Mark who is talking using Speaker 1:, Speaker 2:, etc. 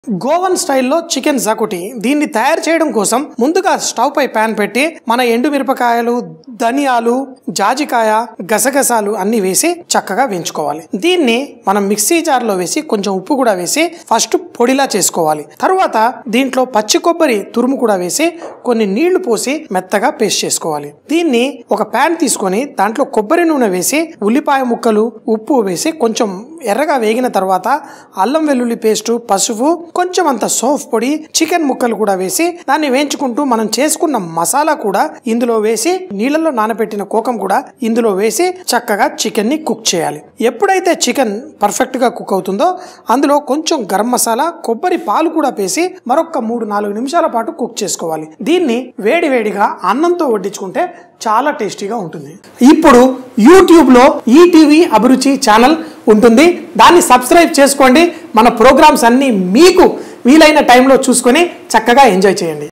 Speaker 1: గోవన్ స్టైల్లో చికెన్ జకుటి దీన్ని తయారు చేయడం కోసం ముందుగా స్టవ్ పై ప్యాన్ పెట్టి మన ఎండు మిరపకాయలు ధనియాలు జాజికాయ గసగసాలు అన్ని వేసి చక్కగా వేయించుకోవాలి దీన్ని మనం మిక్సీ జార్లో వేసి కొంచెం ఉప్పు కూడా వేసి ఫస్ట్ పొడిలా చేసుకోవాలి తర్వాత దీంట్లో పచ్చి కొబ్బరి తురుము కూడా వేసి కొన్ని నీళ్లు పోసి మెత్తగా పేస్ట్ చేసుకోవాలి దీన్ని ఒక ప్యాన్ తీసుకొని దాంట్లో కొబ్బరి నూనె వేసి ఉల్లిపాయ ముక్కలు ఉప్పు వేసి కొంచెం ఎర్రగా వేగిన తర్వాత అల్లం వెల్లుల్లి పేస్టు పసుపు కొంచెం అంత సోఫ్ పొడి చికెన్ ముక్కలు కూడా వేసి దాన్ని వేయించుకుంటూ మనం చేసుకున్న మసాలా కూడా ఇందులో వేసి నీళ్ళలో నానబెట్టిన కోకం కూడా ఇందులో వేసి చక్కగా చికెన్ ని కుక్ చేయాలి ఎప్పుడైతే చికెన్ పర్ఫెక్ట్ గా కుక్ అవుతుందో అందులో కొంచెం గరం మసాలా కొబ్బరి పాలు కూడా వేసి మరొక మూడు నాలుగు నిమిషాల పాటు కుక్ చేసుకోవాలి దీన్ని వేడి వేడిగా అన్నంతో వడ్డించుకుంటే చాలా టేస్టీగా ఉంటుంది ఇప్పుడు యూట్యూబ్లో ఈటీవీ అభిరుచి ఛానల్ ఉంటుంది దాన్ని సబ్స్క్రైబ్ చేసుకోండి మన ప్రోగ్రామ్స్ అన్నీ మీకు వీలైన టైంలో చూసుకొని చక్కగా ఎంజాయ్ చేయండి